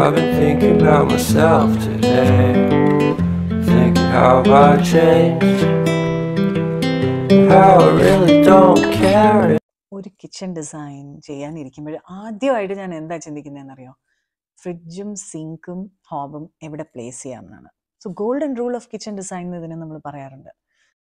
I've been thinking about myself today. Thinking how I changed. How I really don't care. ഒരു kitchen design ചെയ്യാനിരിക്കുമ്പോൾ ആദ്യമായിട്ട് ഞാൻ എന്താ ചിന്തിക്കുന്നതെന്നറിയോ ഫ്രിഡ്ജും സിങ്കും ഹോബും എവിടെ പ്ലേസ് ചെയ്യാമെന്നാണ് so golden rule of kitchen design എന്ന് ഇതിനെ നമ്മൾ പറയാറുണ്ട്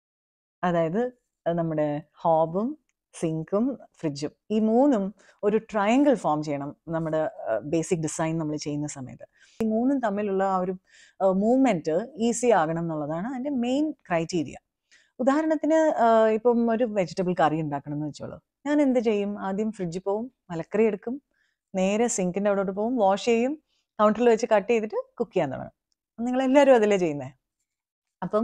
അതായത് അത് നമ്മുടെ ഹോബും സിങ്കും ഫ്രിഡ്ജും ഈ മൂന്നും ഒരു ട്രയാങ്കിൾ ഫോം ചെയ്യണം നമ്മുടെ ബേസിക് ഡിസൈൻ നമ്മൾ ചെയ്യുന്ന സമയത്ത് ഈ മൂന്നും തമ്മിലുള്ള ആ ഒരു മൂവ്മെൻറ്റ് ഈസി ആകണം എന്നുള്ളതാണ് അതിൻ്റെ മെയിൻ ക്രൈറ്റീരിയ ഉദാഹരണത്തിന് ആ, ഇപ്പം ഒരു വെജിറ്റബിൾ കറി ഉണ്ടാക്കണം എന്ന് വെച്ചോളൂ ഞാൻ എന്ത് ചെയ്യും ആദ്യം ഫ്രിഡ്ജിൽ പോവും മലക്കറി എടുക്കും നേരെ സിങ്കിൻ്റെ അവിടോട്ട് പോവും വാഷ് ചെയ്യും കൗണ്ടറിൽ വെച്ച് കട്ട് ചെയ്തിട്ട് കുക്ക് ചെയ്യാൻ തുടങ്ങും നിങ്ങൾ എല്ലാവരും അതിലേ ചെയ്യുന്നത് അപ്പം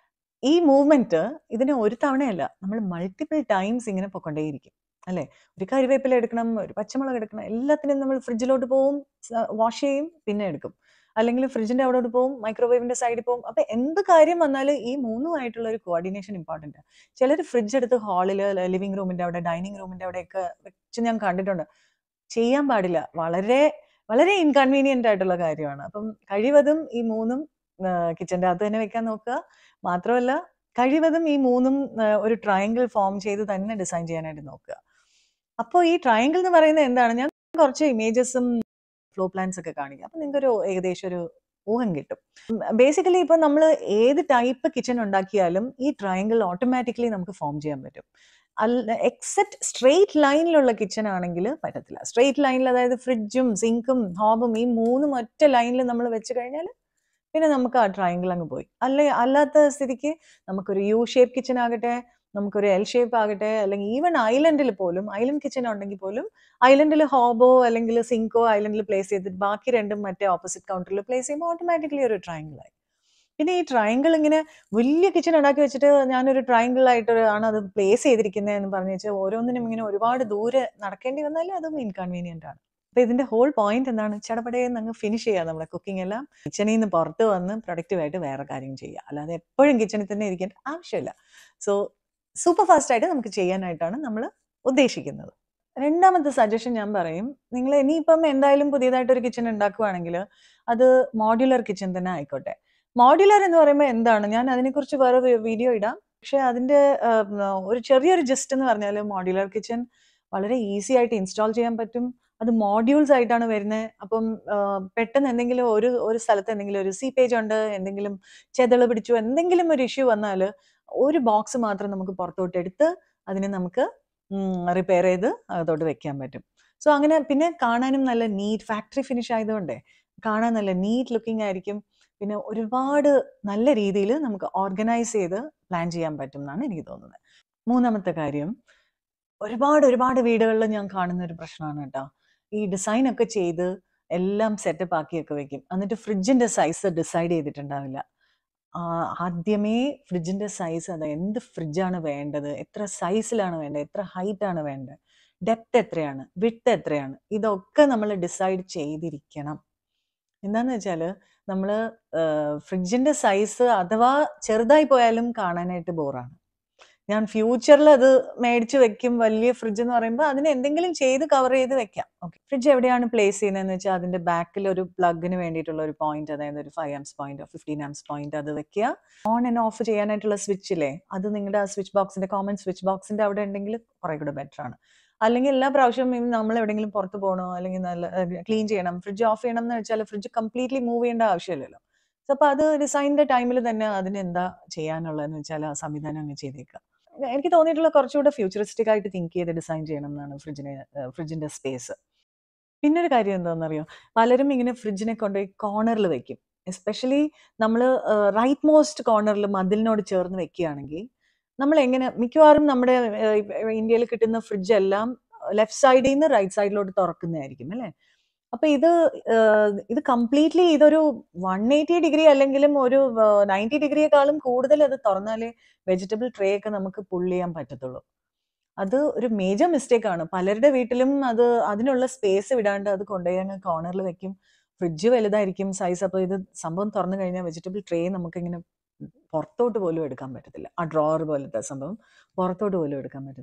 ഈ മൂവ്മെന്റ് ഇതിന് ഒരു തവണയല്ല നമ്മൾ മൾട്ടിപ്പിൾ ടൈംസ് ഇങ്ങനെ പൊക്കൊണ്ടേയിരിക്കും അല്ലേ ഒരു കറിവേപ്പില എടുക്കണം ഒരു പച്ചമുളക് എടുക്കണം എല്ലാത്തിനും നമ്മൾ ഫ്രിഡ്ജിലോട്ട് പോവും വാഷ് ചെയ്യും പിന്നെ എടുക്കും അല്ലെങ്കിൽ ഫ്രിഡ്ജിന്റെ അവിടോട്ട് പോവും മൈക്രോവേവിന്റെ സൈഡിൽ പോവും അപ്പൊ എന്ത് കാര്യം വന്നാലും ഈ മൂന്നുമായിട്ടുള്ള ഒരു കോർഡിനേഷൻ ഇമ്പോർട്ടന്റ് ചിലർ ഫ്രിഡ്ജ് എടുത്ത് ഹാളിൽ ലിവിംഗ് റൂമിന്റെ അവിടെ ഡൈനിങ് റൂമിന്റെ അവിടെയൊക്കെ വെച്ച് ഞാൻ കണ്ടിട്ടുണ്ട് ചെയ്യാൻ പാടില്ല വളരെ വളരെ ഇൻകൺവീനിയന്റ് ആയിട്ടുള്ള കാര്യമാണ് അപ്പം കഴിവതും ഈ മൂന്നും കിച്ചന്റെ അകത്ത് തന്നെ വെക്കാൻ നോക്കുക മാത്രമല്ല കഴിവതും ഈ മൂന്നും ആ, ഒരു ട്രയാങ്കിൾ ഫോം ചെയ്ത് തന്നെ ഡിസൈൻ ചെയ്യാനായിട്ട് നോക്കുക അപ്പോൾ ഈ ട്രയാങ്കിൾ എന്ന് പറയുന്നത് എന്താണ് ഞാൻ കുറച്ച് ഇമേജസും ഫ്ലോ പ്ലാൻസ് ഒക്കെ കാണിക്കാം അപ്പം നിങ്ങൾക്ക് ഒരു ഏകദേശം ഒരു ഊഹം കിട്ടും ബേസിക്കലി ഇപ്പം നമ്മൾ ഏത് ടൈപ്പ് കിച്ചൺ ഉണ്ടാക്കിയാലും ഈ ട്രയാങ്കിൾ ഓട്ടോമാറ്റിക്കലി നമുക്ക് ഫോം ചെയ്യാൻ പറ്റും അല്ല എക്സെപ്റ്റ് സ്ട്രെയിറ്റ് ലൈനിലുള്ള കിച്ചൺ ആണെങ്കിൽ പറ്റത്തില്ല സ്ട്രെയിറ്റ് ലൈനിൽ അതായത് ഫ്രിഡ്ജും സിങ്കും ഹോബും ഈ മൂന്നും ഒറ്റ ലൈനിൽ നമ്മൾ വെച്ച് കഴിഞ്ഞാൽ പിന്നെ നമുക്ക് ആ ട്രയാങ്കിൾ അങ്ങ് പോയി അല്ലെ അല്ലാത്ത സ്ഥിതിക്ക് നമുക്കൊരു യു ഷേപ്പ് കിച്ചൺ ആകട്ടെ നമുക്കൊരു എൽ ഷേപ്പ് ആകട്ടെ അല്ലെങ്കിൽ ഈവൻ ഐലൻഡിൽ പോലും ഐലൻഡ് കിച്ചൺ ഉണ്ടെങ്കിൽ പോലും ഐലൻഡിൽ ഹോബോ അല്ലെങ്കിൽ സിങ്കോ ഐലൻഡിൽ പ്ലേസ് ചെയ്തിട്ട് ബാക്കി രണ്ടും മറ്റേ ഓപ്പോസിറ്റ് കൗണ്ടറിൽ പ്ലേസ് ചെയ്യുമ്പോൾ ഓട്ടോമാറ്റിക്കലി ഒരു triangle ആയി പിന്നെ ഈ ട്രയാങ്കിൾ ഇങ്ങനെ വലിയ കിച്ചൺ ഉണ്ടാക്കി വെച്ചിട്ട് ഞാനൊരു ട്രയാങ്കിൾ ആയിട്ട് ആണ് അത് പ്ലേസ് ചെയ്തിരിക്കുന്നത് എന്ന് പറഞ്ഞു വെച്ചാൽ ഓരോന്നിനും ഇങ്ങനെ ഒരുപാട് ദൂരെ നടക്കേണ്ടി വന്നാൽ അതും ഇൻകൺവീനിയന്റ് ആണ് അപ്പൊ ഇതിന്റെ ഹോൾ പോയിന്റ് എന്താണ് ചടപടയെന്ന് അങ്ങ് ഫിനിഷ് ചെയ്യുക നമ്മുടെ കുക്കിംഗ് എല്ലാം കിച്ചണിൽ നിന്ന് പുറത്ത് വന്ന് പ്രൊഡക്റ്റീവായിട്ട് വേറെ കാര്യം ചെയ്യുക അല്ലാതെ എപ്പോഴും കിച്ചണിൽ തന്നെ ഇരിക്കേണ്ട ആവശ്യമില്ല സോ സൂപ്പർ ഫാസ്റ്റ് ആയിട്ട് നമുക്ക് ചെയ്യാനായിട്ടാണ് നമ്മൾ ഉദ്ദേശിക്കുന്നത് രണ്ടാമത്തെ സജഷൻ ഞാൻ പറയും നിങ്ങൾ ഇനിയിപ്പം എന്തായാലും പുതിയതായിട്ട് ഒരു കിച്ചൺ ഉണ്ടാക്കുവാണെങ്കിൽ അത് മോഡ്യുലർ കിച്ചൺ തന്നെ ആയിക്കോട്ടെ മോഡ്യുലർ എന്ന് പറയുമ്പോൾ എന്താണ് ഞാൻ അതിനെക്കുറിച്ച് വേറെ വീഡിയോ ഇടാം പക്ഷെ അതിന്റെ ആ, ഉം, ഒരു ചെറിയൊരു ജസ്റ്റ് എന്ന് പറഞ്ഞാൽ മോഡ്യുലർ കിച്ചൺ വളരെ ഈസി ആയിട്ട് ഇൻസ്റ്റാൾ ചെയ്യാൻ പറ്റും അത് മോഡ്യൂൾസ് ആയിട്ടാണ് വരുന്നത് അപ്പം ആ, പെട്ടെന്ന് എന്തെങ്കിലും ഒരു ഒരു സ്ഥലത്ത് എന്തെങ്കിലും ഒരു സീപ്പേജ് ഉണ്ട് എന്തെങ്കിലും ചെതള് പിടിച്ചു എന്തെങ്കിലും ഒരു ഇഷ്യൂ വന്നാൽ ഒരു ബോക്സ് മാത്രം നമുക്ക് പുറത്തോട്ട് എടുത്ത് അതിനെ നമുക്ക് റിപ്പയർ ചെയ്ത് അകത്തോട്ട് വെക്കാൻ പറ്റും സോ അങ്ങനെ പിന്നെ കാണാനും നല്ല നീറ്റ് ഫാക്ടറി ഫിനിഷ് ആയതുകൊണ്ടേ കാണാൻ നല്ല നീറ്റ് ലുക്കിംഗ് ആയിരിക്കും പിന്നെ ഒരുപാട് നല്ല രീതിയിൽ നമുക്ക് ഓർഗനൈസ് ചെയ്ത് പ്ലാൻ ചെയ്യാൻ പറ്റും എന്നാണ് എനിക്ക് തോന്നുന്നത് മൂന്നാമത്തെ കാര്യം ഒരുപാട് ഒരുപാട് വീടുകളിൽ ഞാൻ കാണുന്ന ഒരു പ്രശ്നമാണ് കേട്ടോ ഈ ഡിസൈൻ ഒക്കെ ചെയ്ത് എല്ലാം സെറ്റപ്പ് ആക്കിയൊക്കെ വെക്കും എന്നിട്ട് ഫ്രിഡ്ജിന്റെ സൈസ് ഡിസൈഡ് ചെയ്തിട്ടുണ്ടാവില്ല ആ, ആദ്യമേ ഫ്രിഡ്ജിന്റെ സൈസ് അത് എന്ത് ഫ്രിഡ്ജാണ് വേണ്ടത് എത്ര സൈസിലാണ് വേണ്ടത് എത്ര ഹൈറ്റ് ആണ് വേണ്ടത് ഡെപ്ത് എത്രയാണ് വിട്ട് എത്രയാണ് ഇതൊക്കെ നമ്മൾ ഡിസൈഡ് ചെയ്തിരിക്കണം എന്താന്ന് വെച്ചാൽ നമ്മൾ ഫ്രിഡ്ജിന്റെ സൈസ് അഥവാ ചെറുതായി പോയാലും കാണാനായിട്ട് ബോറാണ് ഞാൻ ഫ്യൂച്ചറിൽ അത് മേടിച്ച് വെക്കും വലിയ ഫ്രിഡ്ജ് എന്ന് പറയുമ്പോൾ അതിന് എന്തെങ്കിലും ചെയ്ത് കവർ ചെയ്ത് വെക്കാം ഓക്കെ ഫ്രിഡ്ജ് എവിടെയാണ് പ്ലേസ് ചെയ്യുന്നതെന്ന് വെച്ചാൽ അതിന്റെ ബാക്കിൽ ഒരു പ്ലഗിന് വേണ്ടിയിട്ടുള്ള ഒരു പോയിന്റ് അതായത് ഒരു five amps point fifteen amps point അത് വെക്കുക ഓൺ ആൻഡ് ഓഫ് ചെയ്യാനായിട്ടുള്ള സ്വിച്ച് ഇല്ലേ അത് നിങ്ങളുടെ ആ സ്വിച്ച് ബോക്സിന്റെ കോമൺ സ്വിച്ച് ബോക്സിന്റെ അവിടെ ഉണ്ടെങ്കിൽ കുറെ കൂടെ ബെറ്റർ ആണ് അല്ലെങ്കിൽ എല്ലാ പ്രാവശ്യവും ഇനി നമ്മൾ എവിടെയെങ്കിലും പുറത്ത് പോകണോ അല്ലെങ്കിൽ നല്ല ക്ലീൻ ചെയ്യണം ഫ്രിഡ്ജ് ഓഫ് ചെയ്യണം എന്ന് വെച്ചാൽ ഫ്രിഡ്ജ് കംപ്ലീറ്റ്ലി മൂവ് ചെയ്യേണ്ട ആവശ്യമില്ലല്ലോ സോ അപ്പൊ അത് ഡിസൈനിന്റെ ടൈമിൽ തന്നെ അതിന് എന്താ ചെയ്യാനുള്ളതെന്ന് വെച്ചാൽ ആ സംവിധാനം അങ്ങ് ചെയ്തേക്കാം എനിക്ക് തോന്നിയിട്ടുള്ള കുറച്ചുകൂടെ ഫ്യൂച്ചറിസ്റ്റിക് ആയിട്ട് തിങ്ക് ചെയ്ത് ഡിസൈൻ ചെയ്യണം എന്നാണ് ഫ്രിഡ്ജിനെ ഫ്രിഡ്ജിന്റെ സ്പേസ് പിന്നെ ഒരു കാര്യം എന്താണെന്നറിയോ പലരും ഇങ്ങനെ ഫ്രിഡ്ജിനെ കൊണ്ടുപോയി കോർണറിൽ വെക്കും എസ്പെഷ്യലി നമ്മൾ റൈറ്റ് മോസ്റ്റ് കോർണറിൽ മതിലിനോട് ചേർന്ന് വെക്കുകയാണെങ്കിൽ നമ്മൾ എങ്ങനെ മിക്കവാറും നമ്മുടെ ഇന്ത്യയിൽ കിട്ടുന്ന ഫ്രിഡ്ജ് എല്ലാം ലെഫ്റ്റ് സൈഡിൽ നിന്ന് റൈറ്റ് സൈഡിലോട്ട് തുറക്കുന്നതായിരിക്കും അല്ലേ അപ്പൊ ഇത് ഏഹ്, ഇത് കംപ്ലീറ്റ്ലി ഇതൊരു വൺ എയ്റ്റി ഡിഗ്രി അല്ലെങ്കിലും ഒരു നയൻറ്റി ഡിഗ്രിയെക്കാളും കൂടുതൽ അത് തുറന്നാലേ വെജിറ്റബിൾ ട്രേ ഒക്കെ നമുക്ക് പുള്ള് ചെയ്യാൻ പറ്റത്തുള്ളൂ അത് ഒരു മേജർ മിസ്റ്റേക്ക് ആണ് പലരുടെ വീട്ടിലും അത് അതിനുള്ള സ്പേസ് വിടാണ്ട് അത് കൊണ്ടുപോയി അങ്ങ് കോർണറിൽ വെക്കും ഫ്രിഡ്ജ് വലുതായിരിക്കും സൈസ് അപ്പോൾ ഇത് സംഭവം തുറന്നു കഴിഞ്ഞാൽ വെജിറ്റബിൾ ട്രേ നമുക്കിങ്ങനെ പുറത്തോട്ട് പോലും എടുക്കാൻ പറ്റത്തില്ല ആ ഡ്രോവർ പോലത്തെ സംഭവം പുറത്തോട്ട് പോലും എടുക്കാൻ പറ്റത്തില്ല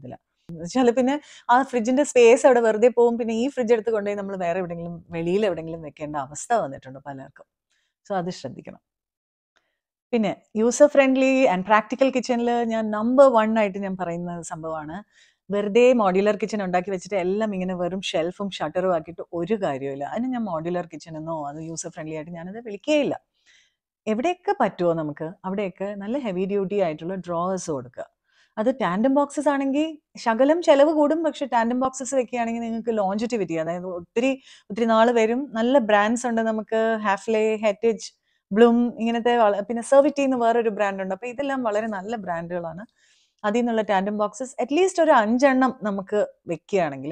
എന്നുവെച്ചാൽ പിന്നെ ആ ഫ്രിഡ്ജിന്റെ സ്പേസ് അവിടെ വെറുതെ പോകും പിന്നെ ഈ ഫ്രിഡ്ജ് എടുത്ത് കൊണ്ടുപോയി നമ്മൾ വേറെ എവിടെയെങ്കിലും വെളിയിൽ എവിടെയെങ്കിലും വെക്കേണ്ട അവസ്ഥ വന്നിട്ടുണ്ട് പലർക്കും സോ അത് ശ്രദ്ധിക്കണം പിന്നെ യൂസർ ഫ്രണ്ട്ലി ആൻഡ് പ്രാക്ടിക്കൽ കിച്ചണിൽ ഞാൻ നമ്പർ വൺ ആയിട്ട് ഞാൻ പറയുന്ന സംഭവമാണ് വെറുതെ മോഡ്യുലർ കിച്ചൺ ഉണ്ടാക്കി വെച്ചിട്ട് എല്ലാം ഇങ്ങനെ വെറും ഷെൽഫും ഷട്ടറും ആക്കിയിട്ട് ഒരു കാര്യമില്ല അതിന് ഞാൻ മോഡ്യുലർ കിച്ചൺ എന്നോ അത് യൂസർ ഫ്രണ്ട്ലി ആയിട്ട് ഞാനത് വിളിക്കുകയില്ല എവിടെയൊക്കെ പറ്റുമോ നമുക്ക് അവിടെയൊക്കെ നല്ല ഹെവി ഡ്യൂട്ടി ആയിട്ടുള്ള ഡ്രോവേഴ്സ് കൊടുക്കുക അത് ടാൻഡം ബോക്സസ് ആണെങ്കിൽ ശകലം ചെലവ് കൂടും പക്ഷെ ടാൻഡം ബോക്സസ് വെക്കുകയാണെങ്കിൽ നിങ്ങൾക്ക് ലോഞ്ചിറ്റിവിറ്റി അതായത് ഒത്തിരി ഒത്തിരി നാൾ വരും നല്ല ബ്രാൻഡ്സ് ഉണ്ട് നമുക്ക് ഹാഫ്ലെ ഹെറ്റേജ് ബ്ലൂം ഇങ്ങനത്തെ വള- പിന്നെ സെർവിറ്റി എന്ന് വേറൊരു ബ്രാൻഡ് ഉണ്ട് അപ്പോൾ ഇതെല്ലാം വളരെ നല്ല ബ്രാൻഡുകളാണ് അതിൽ നിന്നുള്ള ടാൻഡം ബോക്സസ് അറ്റ്ലീസ്റ്റ് ഒരു അഞ്ചെണ്ണം നമുക്ക് വെക്കുകയാണെങ്കിൽ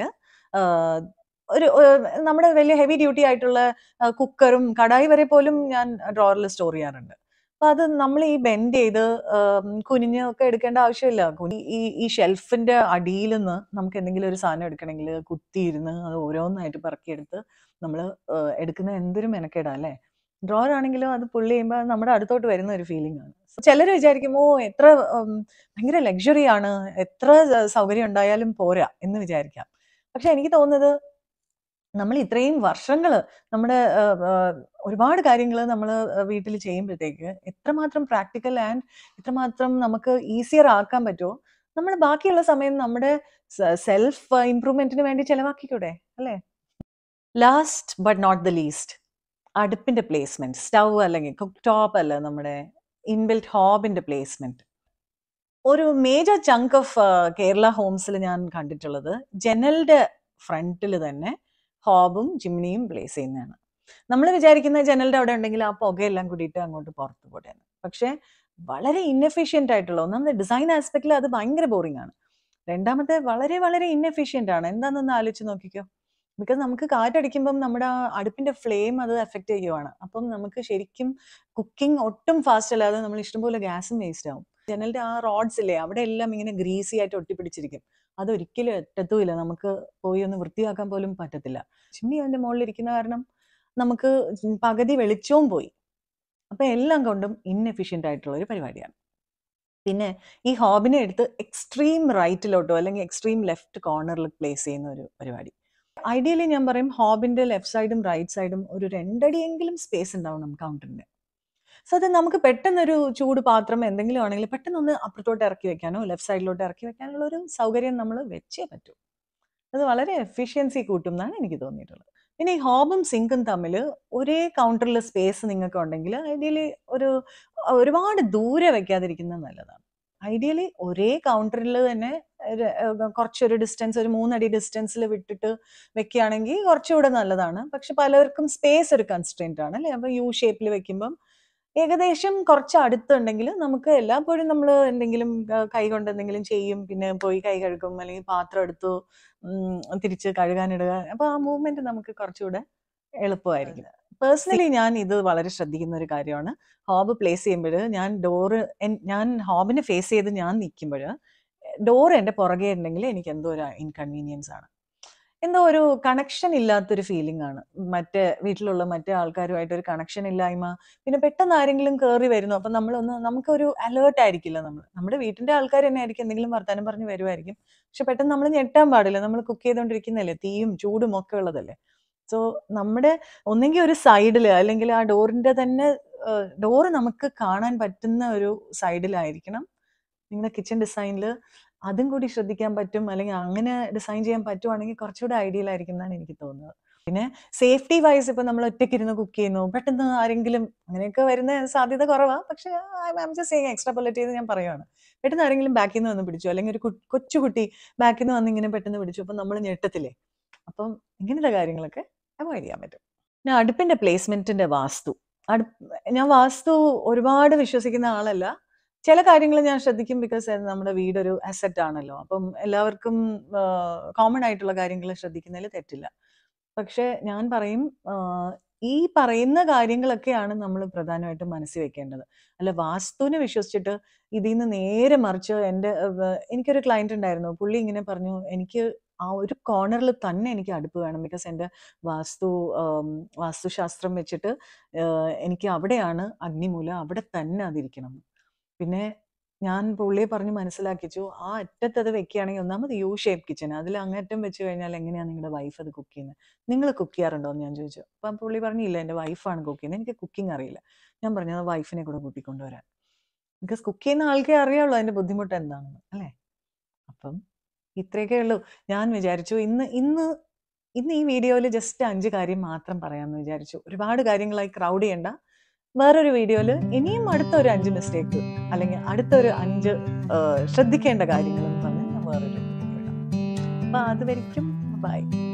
ഒരു ഏഹ്, നമ്മുടെ വലിയ ഹെവി ഡ്യൂട്ടി ആയിട്ടുള്ള കുക്കറും കടായി വരെ പോലും ഞാൻ ഡ്രോറിൽ സ്റ്റോർ ചെയ്യാറുണ്ട് അപ്പൊ അത് നമ്മൾ ഈ ബെൻഡ് ചെയ്ത് ആം, കുനിഞ്ഞ് ഒക്കെ എടുക്കേണ്ട ആവശ്യമില്ല കുനി ഈ ഈ ഷെൽഫിന്റെ അടിയിൽ നിന്ന് നമുക്ക് എന്തെങ്കിലും ഒരു സാധനം എടുക്കണമെങ്കിൽ കുത്തിയിരുന്ന് അത് ഓരോന്നായിട്ട് പറക്കിയെടുത്ത് നമ്മൾ എടുക്കുന്ന എന്തൊരു മെനക്കേടാ അല്ലേ ഡ്രോർ ആണെങ്കിലും അത് പുള്ളി ചെയ്യുമ്പോൾ നമ്മുടെ അടുത്തോട്ട് വരുന്ന ഒരു ഫീലിംഗ് ആണ് ചിലർ വിചാരിക്കും ഓ എത്ര ഉം, ഭയങ്കര ലക്ഷറി ആണ് എത്ര സ- സൗകര്യം ഉണ്ടായാലും പോരാ എന്ന് വിചാരിക്കാം പക്ഷെ എനിക്ക് തോന്നുന്നത് നമ്മൾ ഇത്രയും വർഷങ്ങൾ നമ്മുടെ ആ, ആ, ഒരുപാട് കാര്യങ്ങൾ നമ്മൾ വീട്ടിൽ ചെയ്യുമ്പോഴത്തേക്ക് എത്രമാത്രം പ്രാക്ടിക്കൽ ആൻഡ് എത്രമാത്രം നമുക്ക് ഈസിയർ ആക്കാൻ പറ്റുമോ നമ്മൾ ബാക്കിയുള്ള സമയം നമ്മുടെ സെൽഫ് ഇംപ്രൂവ്മെന്റിന് വേണ്ടി ചെലവാക്കിക്കൂടെ അല്ലേ last but not the least അടുപ്പിന്റെ പ്ലേസ്മെന്റ് സ്റ്റൗ അല്ലെങ്കിൽ കുക്ക് ടോപ്പ് അല്ല നമ്മുടെ ഇൻബിൽറ്റ് ഹോബിന്റെ പ്ലേസ്മെന്റ് ഒരു മേജർ ചങ്ക് ഓഫ് കേരള ഹോംസിൽ ഞാൻ കണ്ടിട്ടുള്ളത് ജനലിന്റെ ഫ്രണ്ടിൽ തന്നെ ഹോബും ചിമ്മിനിയും പ്ലേസ് ചെയ്യുന്നതാണ് നമ്മൾ വിചാരിക്കുന്ന ജനലിന്റെ അവിടെ ഉണ്ടെങ്കിൽ ആ പുകയെല്ലാം കൂടിയിട്ട് അങ്ങോട്ട് പുറത്ത് പോട്ടെന്ന് പക്ഷേ വളരെ ഇൻഎഫിഷ്യന്റ് ആയിട്ടുള്ള ഒന്നാമത് ഡിസൈൻ ആസ്പെക്റ്റിൽ അത് ഭയങ്കര ബോറിംഗ് ആണ് രണ്ടാമത്തെ വളരെ വളരെ ഇൻഎഫിഷ്യന്റ് ആണ് എന്താണെന്നൊന്ന് ആലോചിച്ച് നോക്കിക്കോ ബിക്കോസ് നമുക്ക് കാറ്റടിക്കുമ്പം നമ്മുടെ ആ അടുപ്പിന്റെ ഫ്ലെയിം അത് എഫക്റ്റ് ചെയ്യുവാണ് അപ്പം നമുക്ക് ശരിക്കും കുക്കിംഗ് ഒട്ടും ഫാസ്റ്റ് അല്ലാതെ നമ്മൾ ഇഷ്ടംപോലെ ഗ്യാസും വേസ്റ്റ് ആവും ജനലിന്റെ ആ റോഡ്സ് ഇല്ലേ അവിടെ എല്ലാം ഇങ്ങനെ ഗ്രീസി ആയിട്ട് ഒട്ടിപ്പിടിച്ചിരിക്കും അതൊരിക്കലും എത്തത്തുമില്ല നമുക്ക് പോയി ഒന്ന് വൃത്തിയാക്കാൻ പോലും പറ്റത്തില്ല ചിമ്മി അതിന്റെ മുകളിൽ ഇരിക്കുന്ന കാരണം നമുക്ക് പകുതി വെളിച്ചവും പോയി അപ്പൊ എല്ലാം കൊണ്ടും ഇൻഎഫിഷ്യന്റ് ആയിട്ടുള്ള ഒരു പരിപാടിയാണ് പിന്നെ ഈ ഹോബിനെ എടുത്ത് എക്സ്ട്രീം റൈറ്റിലോട്ടോ അല്ലെങ്കിൽ എക്സ്ട്രീം ലെഫ്റ്റ് കോർണറിൽ പ്ലേസ് ചെയ്യുന്ന ഒരു പരിപാടി ഐഡിയലി ഞാൻ പറയും ഹോബിന്റെ ലെഫ്റ്റ് സൈഡും റൈറ്റ് സൈഡും ഒരു രണ്ടടിയെങ്കിലും സ്പേസ് ഉണ്ടാവണം കൗണ്ടറിന്റെ സോ അത് നമുക്ക് പെട്ടെന്നൊരു ചൂട് പാത്രം എന്തെങ്കിലും ആണെങ്കിൽ പെട്ടെന്ന് ഒന്ന് അപ്പുറത്തോട്ട് ഇറക്കി വെക്കാനോ ലെഫ്റ്റ് സൈഡിലോട്ട് ഇറക്കി വെക്കാനുള്ള ഒരു സൗകര്യം നമ്മൾ വെച്ചേ പറ്റൂ അത് വളരെ എഫിഷ്യൻസി കൂട്ടും എന്നാണ് എനിക്ക് തോന്നിയിട്ടുള്ളത് പിന്നെ ഈ ഹോബും സിങ്കും തമ്മിൽ ഒരേ കൗണ്ടറിൽ സ്പേസ് നിങ്ങൾക്ക് ഉണ്ടെങ്കിൽ ഐഡിയലി ഒരു ഒരുപാട് ദൂരെ വെക്കാതിരിക്കുന്നത് നല്ലതാണ് ഐഡിയലി ഒരേ കൗണ്ടറിൽ തന്നെ ഒരു, ഏഹ്, കുറച്ചൊരു ഡിസ്റ്റൻസ് ഒരു മൂന്നടി ഡിസ്റ്റൻസിൽ വിട്ടിട്ട് വെക്കുകയാണെങ്കിൽ കുറച്ചുകൂടെ നല്ലതാണ് പക്ഷെ പലർക്കും സ്പേസ് ഒരു കൺസ്ട്രെയിന്റ് ആണ് അല്ലേ അപ്പൊ യു ഷേപ്പിൽ വെക്കുമ്പം ഏകദേശം കുറച്ച് അടുത്തുണ്ടെങ്കിൽ നമുക്ക് എല്ലായ്പ്പോഴും നമ്മൾ എന്തെങ്കിലും ആ, കൈ കൊണ്ട് എന്തെങ്കിലും ചെയ്യും പിന്നെ പോയി കൈ കഴുകും അല്ലെങ്കിൽ പാത്രം എടുത്തു ഉം, തിരിച്ച് കഴുകാനിടുക അപ്പൊ ആ മൂവ്മെന്റ് നമുക്ക് കുറച്ചുകൂടെ എളുപ്പമായിരിക്കും പേഴ്സണലി ഞാൻ ഇത് വളരെ ശ്രദ്ധിക്കുന്ന ഒരു കാര്യമാണ് ഹോബ് പ്ലേസ് ചെയ്യുമ്പോൾ ഞാൻ ഡോറ് ഞാൻ ഹോബിനെ ഫേസ് ചെയ്ത് ഞാൻ നിൽക്കുമ്പോൾ ഡോർ എൻ്റെ പുറകെ ഉണ്ടെങ്കിൽ എനിക്ക് എന്തോ ഒരു ഇൻകൺവീനിയൻസ് ആണ് എന്തോ ഒരു കണക്ഷൻ ഇല്ലാത്തൊരു ഫീലിംഗ് ആണ് മറ്റേ വീട്ടിലുള്ള മറ്റേ ആൾക്കാരുമായിട്ട് ഒരു കണക്ഷൻ ഇല്ലായ്മ പിന്നെ പെട്ടെന്ന് ആരെങ്കിലും കയറി വരുന്നു അപ്പൊ നമ്മളൊന്ന് നമുക്കൊരു അലേർട്ട് ആയിരിക്കില്ല നമ്മൾ നമ്മുടെ വീട്ടിന്റെ ആൾക്കാർ തന്നെ ആയിരിക്കും എന്തെങ്കിലും വർത്താനം പറഞ്ഞ് വരുമായിരിക്കും പക്ഷെ പെട്ടെന്ന് നമ്മൾ ഞെട്ടാൻ പാടില്ല നമ്മൾ കുക്ക് ചെയ്തുകൊണ്ടിരിക്കുന്നതല്ലേ തീയും ചൂടും ഒക്കെ ഉള്ളതല്ലേ സോ നമ്മുടെ ഒന്നെങ്കിൽ ഒരു സൈഡിൽ അല്ലെങ്കിൽ ആ ഡോറിന്റെ തന്നെ ഡോറ് നമുക്ക് കാണാൻ പറ്റുന്ന ഒരു സൈഡിലായിരിക്കണം നിങ്ങളുടെ കിച്ചൺ ഡിസൈനിൽ അതും കൂടി ശ്രദ്ധിക്കാൻ പറ്റും അല്ലെങ്കിൽ അങ്ങനെ ഡിസൈൻ ചെയ്യാൻ പറ്റുവാണെങ്കിൽ കുറച്ചുകൂടെ ഐഡിയൽ ആയിരിക്കും എന്നാണ് എനിക്ക് തോന്നുന്നത് പിന്നെ സേഫ്റ്റി വൈസ് ഇപ്പൊ നമ്മൾ ഒറ്റയ്ക്ക് ഇരുന്ന് കുക്ക് ചെയ്യുന്നു പെട്ടെന്ന് ആരെങ്കിലും അങ്ങനെയൊക്കെ വരുന്ന സാധ്യത കുറവാ പക്ഷെ ജസ്റ്റ് എക്സ്ട്രാ ചെയ്ത് ഞാൻ പറയുവാണ് പെട്ടെന്ന് ആരെങ്കിലും ബാക്കിൽ നിന്ന് വന്ന് പിടിച്ചു അല്ലെങ്കിൽ ഒരു കു- കൊച്ചുകുട്ടി ബാക്കിൽ നിന്ന് വന്ന് ഇങ്ങനെ പെട്ടെന്ന് പിടിച്ചു അപ്പം നമ്മൾ ഞെട്ടത്തില്ലേ അപ്പം ഇങ്ങനത്തെ കാര്യങ്ങളൊക്കെ അവോയ്ഡ് ചെയ്യാൻ പറ്റും പിന്നെ അടുപ്പിന്റെ പ്ലേസ്മെന്റിന്റെ വാസ്തു അടുപ്പ് ഞാൻ വാസ്തു ഒരുപാട് വിശ്വസിക്കുന്ന ആളല്ല ചില കാര്യങ്ങൾ ഞാൻ ശ്രദ്ധിക്കും ബിക്കോസ് നമ്മുടെ വീടൊരു അസറ്റ് ആണല്ലോ അപ്പം എല്ലാവർക്കും കോമൺ ആയിട്ടുള്ള കാര്യങ്ങൾ ശ്രദ്ധിക്കുന്നതിൽ തെറ്റില്ല പക്ഷെ ഞാൻ പറയും ആ, ഈ പറയുന്ന കാര്യങ്ങളൊക്കെയാണ് നമ്മൾ പ്രധാനമായിട്ടും മനസ്സിൽ വെക്കേണ്ടത് അല്ല വാസ്തുവിനെ വിശ്വസിച്ചിട്ട് ഇതിൽ നിന്ന് നേരെ മറിച്ച് എൻ്റെ ഏഹ്, എനിക്കൊരു ക്ലയന്റ് ഉണ്ടായിരുന്നു പുള്ളി ഇങ്ങനെ പറഞ്ഞു എനിക്ക് ആ ഒരു കോർണറിൽ തന്നെ എനിക്ക് അടുപ്പ് വേണം ബിക്കോസ് എൻ്റെ വാസ്തു ആം, വാസ്തുശാസ്ത്രം വെച്ചിട്ട് ഏഹ്, എനിക്ക് അവിടെയാണ് അഗ്നിമൂല അവിടെ തന്നെ അതിരിക്കണം പിന്നെ ഞാൻ പുള്ളിയെ പറഞ്ഞ് മനസ്സിലാക്കിച്ചു ആ അറ്റത്ത് അത് വെക്കുകയാണെങ്കിൽ ഒന്നാമത് യു ഷേപ്പ് കിച്ചൺ അതിൽ അങ്ങറ്റം വെച്ച് കഴിഞ്ഞാൽ എങ്ങനെയാണ് നിങ്ങളുടെ വൈഫ് അത് കുക്ക് ചെയ്യുന്നത് നിങ്ങൾ കുക്ക് ചെയ്യാറുണ്ടോ എന്ന് ഞാൻ ചോദിച്ചു അപ്പം പുള്ളി പറഞ്ഞില്ല എൻ്റെ വൈഫാണ് കുക്ക് ചെയ്യുന്നത് എനിക്ക് കുക്കിംഗ് അറിയില്ല ഞാൻ പറഞ്ഞു അത് വൈഫിനെ കൂടെ കൂട്ടിക്കൊണ്ടുവരാൻ ബിക്കോസ് കുക്ക് ചെയ്യുന്ന ആൾക്കേ അറിയാവുള്ളൂ അതിൻ്റെ ബുദ്ധിമുട്ട് എന്താണെന്ന് അല്ലേ അപ്പം ഇത്രയൊക്കെ ഉള്ളൂ ഞാൻ വിചാരിച്ചു ഇന്ന് ഇന്ന് ഇന്ന് ഈ വീഡിയോയിൽ ജസ്റ്റ് അഞ്ച് കാര്യം മാത്രം പറയാമെന്ന് വിചാരിച്ചു ഒരുപാട് കാര്യങ്ങളായി ക്രൗഡ് ചെയ്യണ്ട വേറൊരു വീഡിയോയിൽ ഇനിയും അടുത്ത ഒരു അഞ്ച് മിസ്റ്റേക്ക് അല്ലെങ്കിൽ അടുത്തൊരു അഞ്ച് ആ, ശ്രദ്ധിക്കേണ്ട കാര്യങ്ങൾ എന്ന് പറഞ്ഞ് ഞാൻ വേറൊരു വീഡിയോ ഇടാം അപ്പൊ അതുവരെയ്ക്കും ബൈ